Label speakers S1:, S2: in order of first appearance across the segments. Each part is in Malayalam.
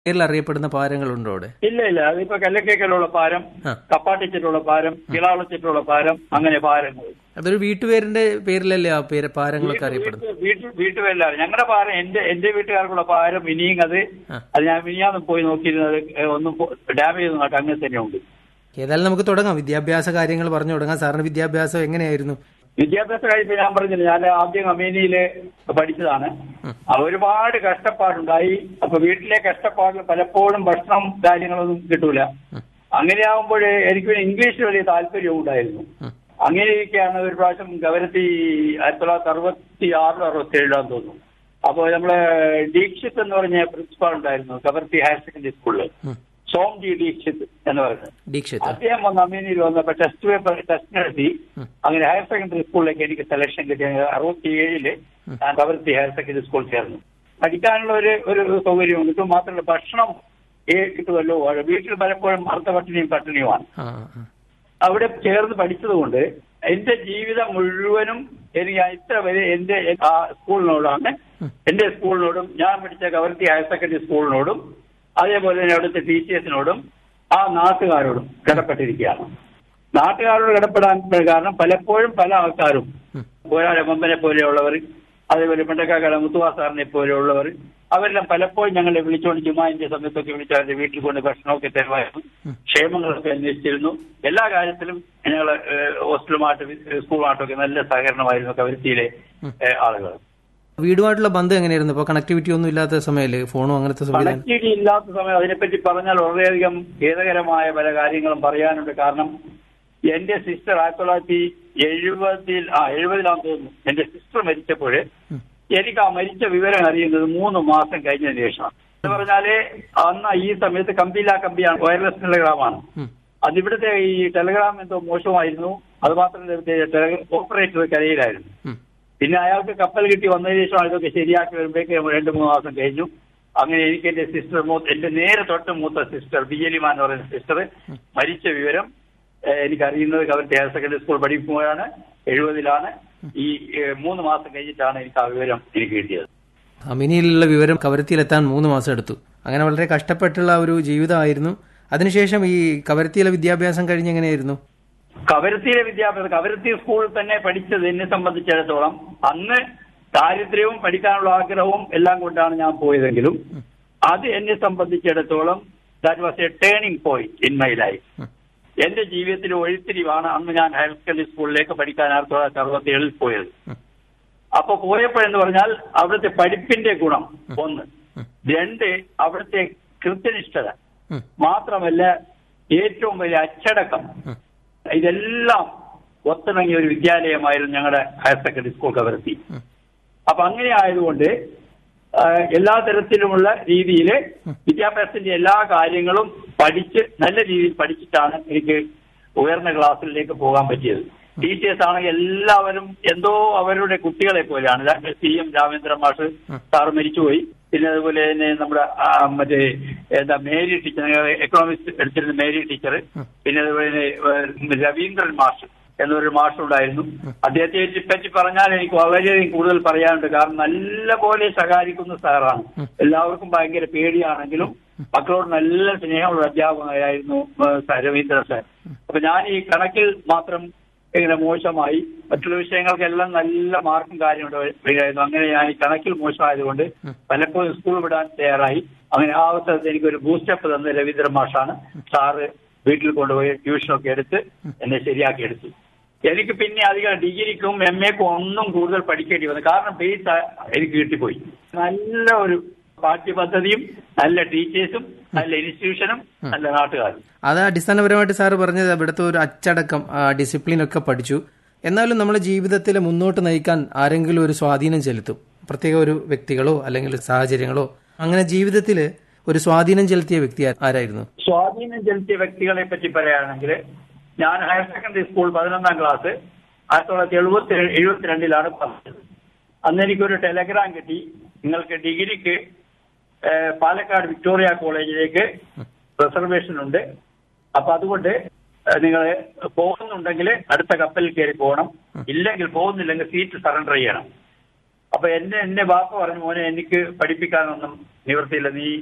S1: പേരിൽ അറിയപ്പെടുന്ന പാരങ്ങളുണ്ടോ അവിടെ
S2: ഇല്ല ഇല്ല അതിപ്പോ കല്ലക്കേക്കലുള്ള പാരം
S1: ആ.
S2: കപ്പാട്ടിച്ചിട്ടുള്ള പാരം കിളാളച്ചിട്ടുള്ള പാരം അങ്ങനെ പാരങ്ങൾ
S1: അതൊരു വീട്ടുപേരിന്റെ പേരിലല്ലേ ആ പേര് പാരങ്ങളൊക്കെ അറിയപ്പെടുന്നത്
S2: വീട്ടിൽ വീട്ടുപേരില്ല ഞങ്ങളുടെ പാരം എന്റെ എന്റെ വീട്ടുകാർക്കുള്ള പാരം ഇനിയും അത്
S1: ആ.
S2: അത് ഞാൻ മിനിയാന്ന് പോയി നോക്കിയിരുന്നത് ഏ, ഒന്നും ഡാമേജ് ഒന്നും ആയിട്ട് അങ്ങനെ തന്നെ ഉണ്ട്
S1: ഏതായാലും നമുക്ക് തുടങ്ങാം വിദ്യാഭ്യാസ കാര്യങ്ങൾ പറഞ്ഞു തുടങ്ങാം സാറിന് വിദ്യാഭ്യാസം എങ്ങനെയായിരുന്നു
S2: വിദ്യാഭ്യാസ കാര്യത്തിൽ ഞാൻ പറഞ്ഞില്ല ഞാൻ ആദ്യം അമേനിയില് പഠിച്ചതാണ് ആ, ഒരുപാട് കഷ്ടപ്പാടുണ്ടായി അപ്പൊ വീട്ടിലെ കഷ്ടപ്പാടിൽ പലപ്പോഴും ഭക്ഷണം കാര്യങ്ങളൊന്നും കിട്ടൂല അങ്ങനെയാകുമ്പോൾ എനിക്ക് പിന്നെ ഇംഗ്ലീഷിൽ വലിയ താല്പര്യവും ഉണ്ടായിരുന്നു അങ്ങനെയൊക്കെയാണ് ഒരു പ്രാവശ്യം ഗവരത്തി ആയിരത്തി തൊള്ളായിരത്തി അറുപത്തി ആറിലോ അറുപത്തി ഏഴിലാന്ന് തോന്നുന്നു അപ്പോൾ നമ്മളെ ദീക്ഷിത് എന്ന് പറഞ്ഞ പ്രിൻസിപ്പാൾ ഉണ്ടായിരുന്നു ഗവർത്തി ഹയർ സെക്കൻഡറി സ്കൂളിൽ
S1: ഉം.
S2: സോം ജി ദീക്ഷിത് എന്ന് പറയുന്നത്
S1: ദീക്ഷിത്
S2: അദ്ദേഹം വന്ന് അമേനിയിൽ വന്നപ്പോ ടെസ്റ്റ് പേപ്പർ ടെസ്റ്റ് നടത്തി അങ്ങനെ ഹയർ സെക്കൻഡറി സ്കൂളിലേക്ക് എനിക്ക് സെലക്ഷൻ കിട്ടി അറുപത്തി ഏഴില് ഞാൻ കവരത്തി ഹയർ സെക്കൻഡറി സ്കൂളിൽ ചേർന്നു പഠിക്കാനുള്ള ഒരു ഒരു സൗകര്യവും കിട്ടും മാത്രമല്ല ഭക്ഷണം ഏ കിട്ടുമല്ലോ വീട്ടിൽ പലപ്പോഴും അർത്ഥപട്ടിണിയും പട്ടിണിയുമാണ്
S1: ആ ആ.
S2: അവിടെ ചേർന്ന് പഠിച്ചതുകൊണ്ട് എന്റെ ജീവിതം മുഴുവനും എനിക്ക് ഇത്ര വരെ എന്റെ ആ സ്കൂളിനോടാണ് എന്റെ സ്കൂളിനോടും ഞാൻ പഠിച്ച കവരത്തി ഹയർ സെക്കൻഡറി സ്കൂളിനോടും അതേപോലെ തന്നെ അവിടുത്തെ ടീച്ചേഴ്സിനോടും ആ നാട്ടുകാരോടും കടപ്പെട്ടിരിക്കുകയാണ് നാട്ടുകാരോട് കടപ്പെടാൻ കാരണം പലപ്പോഴും പല ആൾക്കാരും പോരാളെ മമ്പനെ പോലെയുള്ളവർ അതേപോലെ പണ്ടക്കാക്കട മുത്തുവാ സാറിനെ പോലെയുള്ളവർ അവരെല്ലാം പലപ്പോഴും ഞങ്ങളെ വിളിച്ചുകൊണ്ട് ജുമാന്റെ സമയത്തൊക്കെ വിളിച്ച് അവരുടെ വീട്ടിൽ കൊണ്ട് ഭക്ഷണമൊക്കെ തരുമായിരുന്നു ക്ഷേമങ്ങളൊക്കെ അന്വേഷിച്ചിരുന്നു എല്ലാ കാര്യത്തിലും ഞങ്ങൾ ഹോസ്റ്റലുമായിട്ട് സ്കൂളുമായിട്ടൊക്കെ നല്ല സഹകരണമായിരുന്നു കവരത്തിയിലെ ഏഹ്, ആളുകൾ
S1: വീടുമായിട്ടുള്ള ബന്ധം എങ്ങനെയായിരുന്നു ഇപ്പൊ കണക്ടിവിറ്റി ഒന്നും ഇല്ലാത്ത സമയല്ലേ ഫോണും അങ്ങനത്തെ സംവിധാനം
S2: കണക്ടിവിറ്റി ഇല്ലാത്ത സമയം അതിനെപ്പറ്റി പറഞ്ഞാൽ വളരെയധികം ഖേദകരമായ പല കാര്യങ്ങളും പറയാനുണ്ട് കാരണം എന്റെ സിസ്റ്റർ ആയിരത്തി തൊള്ളായിരത്തി എഴുപതിൽ ആ എഴുപതിലാന്ന് തോന്നുന്നു എന്റെ സിസ്റ്റർ മരിച്ചപ്പോൾ എനിക്ക് ആ മരിച്ച വിവരം അറിയുന്നത് മൂന്ന് മാസം കഴിഞ്ഞതിന് ശേഷമാണ് എന്ന് പറഞ്ഞാല് അന്ന് ഈ സമയത്ത് കമ്പിയില്ല കമ്പിയാണ് വയർലെസ് ടെലഗ്രാമാണ്
S1: ഉം.
S2: അതിവിടുത്തെ ഈ ടെലഗ്രാം എന്തോ മോശമായിരുന്നു അത് മാത്രമല്ല ഇവിടുത്തെ ഓപ്പറേറ്റർ കരയിലായിരുന്നു
S1: ഉം.
S2: പിന്നെ അയാൾക്ക് കപ്പൽ കിട്ടി വന്നതിന് ശേഷം ഇതൊക്കെ ശരിയാക്കി വരുമ്പോഴേക്ക് രണ്ട് മൂന്ന് മാസം കഴിഞ്ഞു അങ്ങനെ എനിക്ക് എന്റെ സിസ്റ്റർ മൂത്ത എന്റെ നേരെ തൊട്ട് മൂത്ത സിസ്റ്റർ ബിജലിമാൻ എന്ന് പറയുന്ന സിസ്റ്റർ മരിച്ച വിവരം ഏഹ്, എനിക്കറിയുന്നത് കവരത്തി ഹയർ സെക്കൻഡറി സ്കൂൾ പഠിക്കുമ്പോഴാണ് എഴുപതിലാണ് ഈ ഏഹ്, മൂന്ന് മാസം കഴിഞ്ഞിട്ടാണ് എനിക്ക് ആ വിവരം എനിക്ക് കിട്ടിയത്
S1: അമിനിയിലുള്ള വിവരം കവരത്തിയിലെത്താൻ മൂന്ന് മാസം എടുത്തു അങ്ങനെ വളരെ കഷ്ടപ്പെട്ടുള്ള ഒരു ജീവിതമായിരുന്നു അതിനുശേഷം ഈ കവരത്തിയിലെ വിദ്യാഭ്യാസം കഴിഞ്ഞ് എങ്ങനെയായിരുന്നു
S2: കവരത്തിയിലെ വിദ്യാഭ്യാസം കവരത്തി സ്കൂളിൽ തന്നെ പഠിച്ചത് എന്നെ സംബന്ധിച്ചിടത്തോളം അന്ന് ദാരിദ്ര്യവും പഠിക്കാനുള്ള ആഗ്രഹവും എല്ലാം കൊണ്ടാണ് ഞാൻ പോയതെങ്കിലും അത് എന്നെ സംബന്ധിച്ചിടത്തോളം that was a turning point in my life എന്റെ ജീവിതത്തിൽ ഒഴിത്തിരിവാണ് അന്ന് ഞാൻ ഹയർ സെക്കൻഡറി സ്കൂളിലേക്ക് പഠിക്കാൻ ആയിരത്തി തൊള്ളായിരത്തി അറുപത്തി ഏഴിൽ പോയത് അപ്പൊ പോയപ്പോഴെന്ന് പറഞ്ഞാൽ അവിടുത്തെ പഠിപ്പിന്റെ ഗുണം ഒന്ന് രണ്ട് അവിടുത്തെ കൃത്യനിഷ്ഠത
S1: ഉം.
S2: മാത്രമല്ല ഏറ്റവും വലിയ അച്ചടക്കം ഇതെല്ലാം ഒത്തിണങ്ങിയ ഒരു വിദ്യാലയമായിരുന്നു ഞങ്ങളുടെ ഹയർ സെക്കൻഡറി സ്കൂൾ കവരത്തി അപ്പൊ അങ്ങനെ ആയതുകൊണ്ട് ആ, എല്ലാ തരത്തിലുമുള്ള രീതിയിൽ വിദ്യാഭ്യാസത്തിന്റെ എല്ലാ കാര്യങ്ങളും പഠിച്ച് നല്ല രീതിയിൽ പഠിച്ചിട്ടാണ് എനിക്ക് ഉയർന്ന ക്ലാസ്സിലേക്ക് പോകാൻ പറ്റിയത് ടീച്ചേഴ്സ് ആണെങ്കിൽ എല്ലാവരും എന്തോ അവരുടെ കുട്ടികളെ പോലെയാണ് സി എം രാമേന്ദ്ര മാഷ് സാറ് മരിച്ചുപോയി പിന്നെ അതുപോലെ തന്നെ നമ്മുടെ ആ, മറ്റേ എന്താ മേരി ടീച്ചർ എക്കണോമിക്സ് എടുത്തിരുന്ന മേരി ടീച്ചർ പിന്നെ അതുപോലെ തന്നെ ഏഹ്, രവീന്ദ്രൻ മാഷ് എന്നൊരു മാഷുണ്ടായിരുന്നു അദ്ദേഹത്തെ പറ്റി പറഞ്ഞാൽ എനിക്ക് വളരെയധികം കൂടുതൽ പറയാനുണ്ട് കാരണം നല്ലപോലെ സഹായിക്കുന്ന സാറാണ് എല്ലാവർക്കും ഭയങ്കര പേടിയാണെങ്കിലും മക്കളോട് നല്ല സ്നേഹമുള്ള അധ്യാപകനായിരുന്നു ഏഹ്, രവീന്ദ്രൻ സാർ അപ്പൊ ഞാൻ ഈ കണക്കിൽ മാത്രം ഇങ്ങനെ മോശമായി മറ്റുള്ള വിഷയങ്ങൾക്കെല്ലാം നല്ല മാർക്കും കാര്യമുണ്ട് വരികയായിരുന്നു അങ്ങനെ ഞാൻ ഈ കണക്കിൽ മോശമായതുകൊണ്ട് പലപ്പോഴും സ്കൂൾ വിടാൻ തയ്യാറായി അങ്ങനെ ആ അവസരത്തിൽ എനിക്കൊരു ബൂസ്റ്റപ്പ് തന്ന രവീന്ദ്രൻ മാഷാണ് സാറ് വീട്ടിൽ കൊണ്ടുപോയി ട്യൂഷനൊക്കെ എടുത്ത് എന്നെ ശരിയാക്കി എടുത്തു എനിക്ക് പിന്നെ അധികം ഡിഗ്രിക്കും എം എക്കും ഒന്നും കൂടുതൽ പഠിക്കേണ്ടി വന്നു കാരണം ബേസ് എനിക്ക് കിട്ടിപ്പോയി നല്ല ഒരു പാഠ്യപദ്ധതിയും നല്ല ടീച്ചേഴ്സും നല്ല ഇൻസ്റ്റിറ്റ്യൂഷനും നല്ല നാട്ടുകാരും
S1: അത് അടിസ്ഥാനപരമായിട്ട് സാറ് പറഞ്ഞത് ഇവിടുത്തെ ഒരു അച്ചടക്കം ഡിസിപ്ലിൻ ഒക്കെ പഠിച്ചു എന്നാലും നമ്മുടെ ജീവിതത്തിൽ മുന്നോട്ട് നയിക്കാൻ ആരെങ്കിലും ഒരു സ്വാധീനം ചെലുത്തും പ്രത്യേക ഒരു വ്യക്തികളോ അല്ലെങ്കിൽ സാഹചര്യങ്ങളോ അങ്ങനെ ജീവിതത്തിൽ ഒരു സ്വാധീനം ചെലുത്തിയ വ്യക്തി ആ- ആരായിരുന്നു
S2: സ്വാധീനം ചെലുത്തിയ വ്യക്തികളെ പറ്റി പറയുകയാണെങ്കിൽ ഞാൻ ഹയർ സെക്കൻഡറി സ്കൂൾ പതിനൊന്നാം ക്ലാസ് ആയിരത്തി തൊള്ളായിരത്തി എഴുപത്തി എഴുപത്തിരണ്ടിലാണ് പറഞ്ഞത് അന്ന് എനിക്കൊരു ടെലഗ്രാം കിട്ടി നിങ്ങൾക്ക് ഡിഗ്രിക്ക് ഏഹ്, പാലക്കാട് വിക്ടോറിയ കോളേജിലേക്ക് റിസർവേഷൻ ഉണ്ട് അപ്പൊ അതുകൊണ്ട് നിങ്ങൾ പോകുന്നുണ്ടെങ്കിൽ അടുത്ത കപ്പലിൽ കയറി പോകണം ഇല്ലെങ്കിൽ പോകുന്നില്ലെങ്കിൽ സീറ്റ് സറണ്ടർ ചെയ്യണം അപ്പൊ എന്നെ എന്നെ ബാപ്പ പറഞ്ഞു മോനെ എനിക്ക് പഠിപ്പിക്കാനൊന്നും നിവൃത്തിയില്ല നീ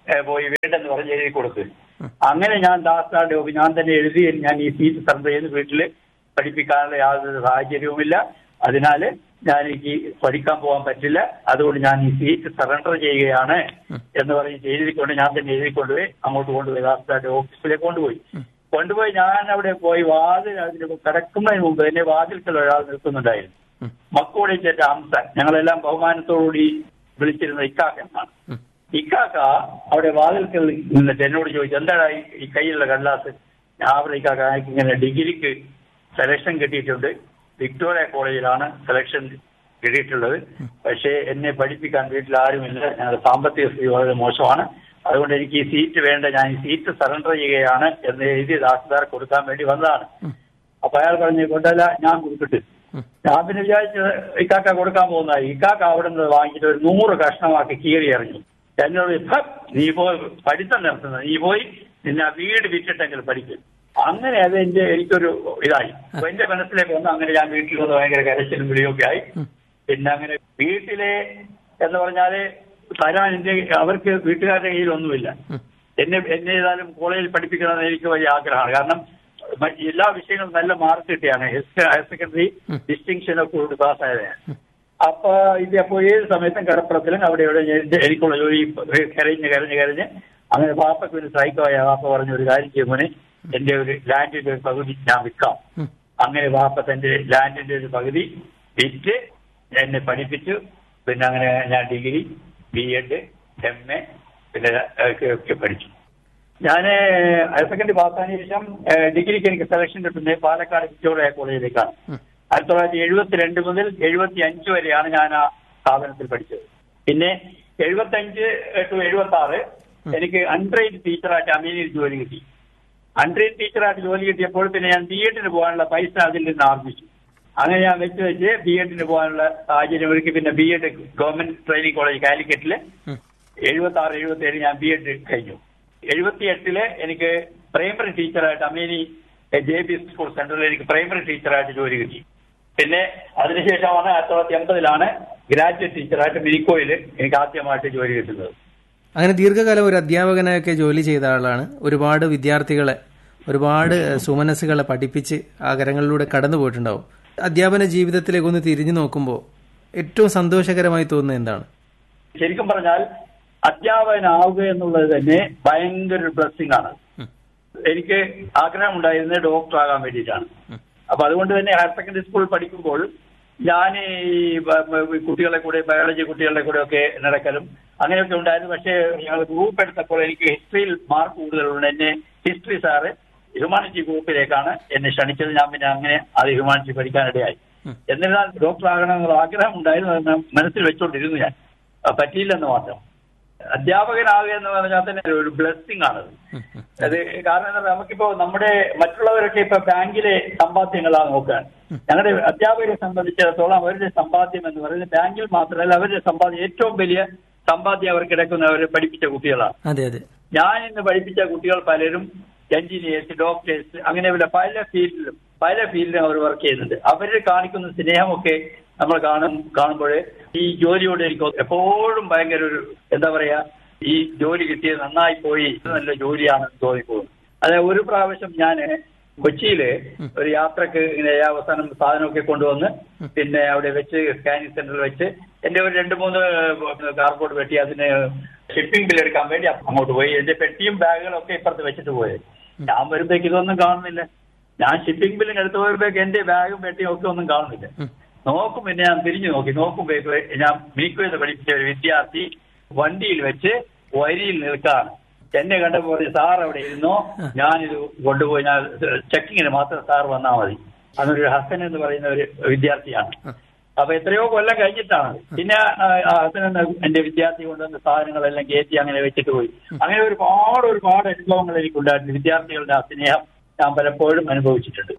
S2: ഏ, പോയി വേണ്ടെന്ന് പറഞ്ഞ് എഴുതി കൊടുത്തു അങ്ങനെ ഞാൻ ദാസ്താന്റെ ഒപ്പ് ഞാൻ തന്നെ എഴുതി ഞാൻ ഈ സീറ്റ് സറണ്ടർ ചെയ്ത് വീട്ടിൽ പഠിപ്പിക്കാനുള്ള യാതൊരു സാഹചര്യവുമില്ല അതിനാൽ ഞാൻ എനിക്ക് പഠിക്കാൻ പോകാൻ പറ്റില്ല അതുകൊണ്ട് ഞാൻ ഈ സീറ്റ് സറണ്ടർ ചെയ്യുകയാണ് എന്ന് പറഞ്ഞ് എഴുതിക്കൊണ്ട് ഞാൻ തന്നെ എഴുതിക്കൊണ്ടുപോയി അങ്ങോട്ട് കൊണ്ടുപോയി ദാസ്താന്റെ ഓഫീസിലേക്ക് കൊണ്ടുപോയി കൊണ്ടുപോയി ഞാൻ അവിടെ പോയി വാതിൽ അതിന് കിടക്കുന്നതിന് മുമ്പ് എന്നെ വാതിൽക്കൽ ഒരാൾ നിൽക്കുന്നുണ്ടായിരുന്നു മക്കോടെ ചേട്ട അംസ ഞങ്ങളെല്ലാം ബഹുമാനത്തോടുകൂടി വിളിച്ചിരുന്ന ഇക്കാക്ക എന്നാണ് ഇക്കാക്ക അവിടെ വാതിൽക്കൽ നിന്നിട്ട് എന്നോട് ചോദിച്ചു എന്താണ് ഈ- ഈ കയ്യിലുള്ള കടലാസ് ഞാൻ അവിടെ ഇക്കാക്ക എനിക്ക് ഇങ്ങനെ ഡിഗ്രിക്ക് സെലക്ഷൻ കിട്ടിയിട്ടുണ്ട് വിക്ടോറിയ കോളേജിലാണ് സെലക്ഷൻ കിട്ടിയിട്ടുള്ളത് പക്ഷേ എന്നെ പഠിപ്പിക്കാൻ വീട്ടിൽ ആരുമില്ല ഞങ്ങളുടെ സാമ്പത്തിക സ്ഥിതി വളരെ മോശമാണ് അതുകൊണ്ട് എനിക്ക് ഈ സീറ്റ് വേണ്ട ഞാൻ ഈ സീറ്റ് സറണ്ടർ ചെയ്യുകയാണ് എന്ന് എഴുതി ദാസിദാർ കൊടുക്കാൻ വേണ്ടി വന്നതാണ് അപ്പൊ അയാൾ പറഞ്ഞു കൊണ്ടല്ല ഞാൻ കൊടുക്കട്ടെ ഞാൻ പിന്നെ വിചാരിച്ചു ഇക്കാക്ക കൊടുക്കാൻ പോകുന്നതായി ഇക്കാക്ക അവിടെ നിന്ന് വാങ്ങിച്ചിട്ട് ഒരു നൂറ് കഷ്ണമാക്കി കീറി എറിഞ്ഞു എന്നോട് "ഹ, നീ പോയി പഠിത്തം നിർത്തുന്നത് നീ പോയി നിന്നെ ആ വീട് വിറ്റിട്ടെങ്കിൽ പഠിക്കും അങ്ങനെ അത് എന്റെ എനിക്കൊരു ഇതായി അപ്പൊ എന്റെ മനസ്സിലേക്ക് വന്ന് അങ്ങനെ ഞാൻ വീട്ടിൽ വന്ന് ഭയങ്കര കരച്ചിലും വിളിയൊക്കെ ആയി പിന്നെ അങ്ങനെ വീട്ടിലെ എന്ന് പറഞ്ഞാല് തരാൻ എന്റെ അവർക്ക് വീട്ടുകാരുടെ കയ്യിലൊന്നുമില്ല എന്നെ എന്നെ ഏതായാലും കോളേജിൽ പഠിപ്പിക്കണമെന്ന് എനിക്ക് വലിയ ആഗ്രഹമാണ് കാരണം മ- എല്ലാ വിഷയങ്ങളും നല്ല മാർക്ക് കിട്ടിയാണ് ഹയർ സെക്കൻഡറി ഡിസ്റ്റിങ്ഷൻ ഒക്കെ കൊണ്ട് പാസ്സായത് അപ്പൊ ഇത് അപ്പോ ഏത് സമയത്തും കടപ്പുറത്തിലും അവിടെ ഇവിടെ എന്റെ- എനിക്കുള്ള ജോലി കരഞ്ഞ് കരഞ്ഞ് കരഞ്ഞ് അങ്ങനെ പാപ്പയ്ക്ക് ഒരു സ്ട്രൈക്കായ പാപ്പ പറഞ്ഞ ഒരു കാര്യം ചെയ്യുമ്പോൾ എന്റെ ഒരു ലാൻഡിന്റെ ഒരു പകുതി ഞാൻ വിൽക്കാം അങ്ങനെ വാപ്പ തന്റെ ലാൻഡിന്റെ ഒരു പകുതി വിറ്റ് എന്നെ പഠിപ്പിച്ചു പിന്നെ അങ്ങനെ ഞാൻ degree B Ed M A പിന്നെ ഒക്കെ ഒക്കെ പഠിച്ചു ഞാൻ ഹയർ സെക്കൻഡറി പാസ്സായതിനു ശേഷം ഏഹ്, ഡിഗ്രിക്ക് എനിക്ക് സെലക്ഷൻ കിട്ടുന്നത് പാലക്കാട് വിക്ടോറിയ കോളേജിലേക്കാണ് ആയിരത്തി തൊള്ളായിരത്തി എഴുപത്തിരണ്ട് മുതൽ എഴുപത്തി അഞ്ച് വരെയാണ് ഞാൻ ആ സ്ഥാപനത്തിൽ പഠിച്ചത് പിന്നെ എഴുപത്തി അഞ്ച് ടു എഴുപത്തി ആറ് എനിക്ക് അൺട്രെയിൻഡ് ടീച്ചറായിട്ട് അമേരിയിൽ ജോലി കിട്ടി അൺട്രെയിൻഡ് ടീച്ചറായിട്ട് ജോലി കിട്ടിയപ്പോൾ പിന്നെ ഞാൻ ബി എഡിന് പോകാനുള്ള പൈസ അതിൽ നിന്ന് ആർജിച്ചു അങ്ങനെ ഞാൻ വെച്ച് വെച്ച് ബി എഡിന് പോകാനുള്ള സാഹചര്യം ഒരുക്കി പിന്നെ B Ed government training college കാലിക്കറ്റില് എഴുപത്തി ആറ് എഴുപത്തി ഏഴ് ഞാൻ ബി എഡ് കഴിഞ്ഞു എഴുപത്തി എട്ടില് എനിക്ക് പ്രൈമറി ടീച്ചറായിട്ട് അമേനി ജെ ബി സ്കൂൾ സെന്ററിൽ എനിക്ക് പ്രൈമറി ടീച്ചറായിട്ട് ജോലി കിട്ടി പിന്നെ അതിനുശേഷമാണ് ആയിരത്തി തൊള്ളായിരത്തി എൺപതിലാണ് ഗ്രാജുവേറ്റ് ടീച്ചറായിട്ട് മിനിക്കോയിൽ എനിക്ക് ആദ്യമായിട്ട് ജോലി കിട്ടുന്നത്
S1: അങ്ങനെ ദീർഘകാലം ഒരു അധ്യാപകനായൊക്കെ ജോലി ചെയ്ത ആളാണ് ഒരുപാട് വിദ്യാർത്ഥികളെ ഒരുപാട് സുമനസ്സുകളെ പഠിപ്പിച്ച് ആ കരങ്ങളിലൂടെ കടന്നു പോയിട്ടുണ്ടാവും അധ്യാപന ജീവിതത്തിലേക്ക് ഒന്ന് തിരിഞ്ഞു നോക്കുമ്പോൾ ഏറ്റവും സന്തോഷകരമായി തോന്നുന്നത് എന്താണ്
S2: ശരിക്കും പറഞ്ഞാൽ അധ്യാപകനാവുക എന്നുള്ളത് തന്നെ ഭയങ്കര ഒരു ബ്ലസ്സിംഗ് ആണ് എനിക്ക് ആഗ്രഹം ഉണ്ടായിരുന്നത് ഡോക്ടർ ആകാൻ വേണ്ടിയിട്ടാണ് അപ്പൊ അതുകൊണ്ട് തന്നെ ഹയർ സെക്കൻഡറി സ്കൂളിൽ പഠിക്കുമ്പോൾ ഞാൻ ഈ ബ- ബ- കുട്ടികളെ കൂടെ ബയോളജി കുട്ടികളുടെ കൂടെ ഒക്കെ നടക്കലും അങ്ങനെയൊക്കെ ഉണ്ടായിരുന്നു പക്ഷേ ഞങ്ങൾ ഗ്രൂപ്പ് എടുത്തപ്പോൾ എനിക്ക് ഹിസ്റ്ററിയിൽ മാർക്ക് കൂടുതലുണ്ട് എന്നെ ഹിസ്റ്ററി സാറ് ഹ്യൂമാനിറ്റി ഗ്രൂപ്പിലേക്കാണ് എന്നെ ക്ഷണിച്ചത് ഞാൻ പിന്നെ അങ്ങനെ അത് ഹ്യൂമാനിറ്റി പഠിക്കാനിടയായി എന്നിരുന്നാൽ ഡോക്ടർ ആകണമെന്നുള്ള ആഗ്രഹം ഉണ്ടായിരുന്നു അത് ഞാൻ മനസ്സിൽ വെച്ചുകൊണ്ടിരുന്നു ഞാൻ അത് പറ്റിയില്ലെന്ന് മാത്രം അധ്യാപകനാകുക എന്ന് പറഞ്ഞാൽ തന്നെ ഒരു ബ്ലെസ്സിങ് ആണത് അത് കാരണം എന്താ പറയുക നമുക്കിപ്പോ നമ്മുടെ മറ്റുള്ളവരൊക്കെ ഇപ്പൊ ബാങ്കിലെ സമ്പാദ്യങ്ങളാണ് നോക്കാൻ ഞങ്ങളുടെ അധ്യാപകരെ സംബന്ധിച്ചിടത്തോളം അവരുടെ സമ്പാദ്യം എന്ന് പറയുന്നത് ബാങ്കിൽ മാത്രമല്ല അവരുടെ സമ്പാദ്യം ഏറ്റവും വലിയ സമ്പാദ്യം അവർക്ക് കിടക്കുന്ന അവർ പഠിപ്പിച്ച കുട്ടികളാണ്
S1: അതെ അതെ
S2: ഞാൻ ഇന്ന് പഠിപ്പിച്ച കുട്ടികൾ പലരും എഞ്ചിനീയേഴ്സ് ഡോക്ടേഴ്സ് അങ്ങനെ ഉള്ള പല ഫീൽഡിലും പല ഫീൽഡിലും അവർ വർക്ക് ചെയ്യുന്നുണ്ട് അവർ കാണിക്കുന്ന സ്നേഹമൊക്കെ നമ്മൾ കാണും കാണുമ്പോൾ ഈ ജോലിയോട് എനിക്ക് എപ്പോഴും ഭയങ്കര ഒരു എന്താ പറയാ ഈ ജോലി കിട്ടിയത് നന്നായി പോയി ഇത് നല്ല ജോലിയാണെന്ന് തോന്നിപ്പോകും അതായത് ഒരു പ്രാവശ്യം ഞാൻ കൊച്ചിയില് ഒരു യാത്രക്ക് ഇങ്ങനെ അവസാനം സാധനമൊക്കെ കൊണ്ടുവന്ന് പിന്നെ അവിടെ വെച്ച് സ്കാനിങ് സെന്ററിൽ വെച്ച് എന്റെ ഒരു രണ്ട് മൂന്ന് കാർബോർഡ് പെട്ടി അതിന് ഷിപ്പിംഗ് ബിൽ എടുക്കാൻ വേണ്ടി അങ്ങോട്ട് പോയി എന്റെ പെട്ടിയും ബാഗുകളും ഒക്കെ ഇപ്പുറത്ത് വെച്ചിട്ട് പോയത് ഞാൻ വരുമ്പോഴേക്ക് ഇതൊന്നും കാണുന്നില്ല ഞാൻ ഷിപ്പിംഗ് ബില്ലും എടുത്തു പോയപ്പോഴേക്ക് എന്റെ ബാഗും പെട്ടിയും ഒക്കെ ഒന്നും കാണുന്നില്ല നോക്കും പിന്നെ ഞാൻ തിരിഞ്ഞു നോക്കി നോക്കുമ്പോഴേക്ക് ഞാൻ മിനിക്കുമെന്ന് പഠിപ്പിച്ച ഒരു വിദ്യാർത്ഥി വണ്ടിയിൽ വെച്ച് വരിയിൽ നിൽക്കാണ് എന്നെ കണ്ടപ്പോൾ പറഞ്ഞു, സാർ അവിടെ ഇരുന്നോ ഞാനിത് കൊണ്ടുപോയി ഞാൻ ചെക്കിങ്ങിന് മാത്രം സാർ വന്നാൽ മതി അതൊരു ഹസൻ എന്ന് പറയുന്ന ഒരു വിദ്യാർത്ഥിയാണ് അപ്പൊ എത്രയോ കൊല്ലം കഴിഞ്ഞിട്ടാണ് പിന്നെ ആ, ആ ഹസൻ എന്ന എന്റെ വിദ്യാർത്ഥി കൊണ്ടുവന്ന സാധനങ്ങളെല്ലാം കയറ്റി അങ്ങനെ വെച്ചിട്ട് പോയി അങ്ങനെ ഒരുപാട് ഒരുപാട് അനുഭവങ്ങൾ എനിക്കുണ്ടായിരുന്നു വിദ്യാർത്ഥികളുടെ ആ സ്നേഹം ഞാൻ പലപ്പോഴും അനുഭവിച്ചിട്ടുണ്ട്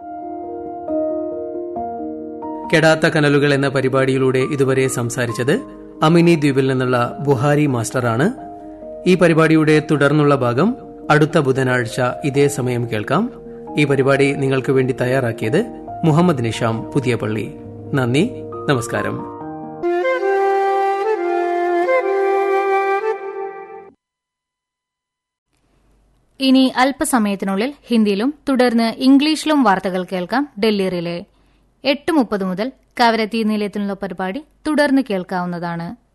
S1: കെടാത്ത കനലുകൾ എന്ന പരിപാടിയിലൂടെ ഇതുവരെ സംസാരിച്ചത് അമിനി ദ്വീപിൽ നിന്നുള്ള ബുഹാരി മാസ്റ്ററാണ് ഈ പരിപാടിയുടെ തുടർന്നുള്ള ഭാഗം അടുത്ത ബുധനാഴ്ച ഇതേ സമയം കേൾക്കാം ഈ പരിപാടി നിങ്ങൾക്ക് വേണ്ടി തയ്യാറാക്കിയത് മുഹമ്മദ് നിഷാം പുതിയ പള്ളി നന്ദി നമസ്കാരം
S3: ഇനി അല്പസമയത്തിനുള്ളിൽ ഹിന്ദിയിലും തുടർന്ന് ഇംഗ്ലീഷിലും വാർത്തകൾ കേൾക്കാം ഡൽഹി റിലേ എട്ട് മുപ്പത് മുതൽ കവരത്തി നിലയത്തിലുള്ള പരിപാടി തുടർന്ന് കേൾക്കാവുന്നതാണ്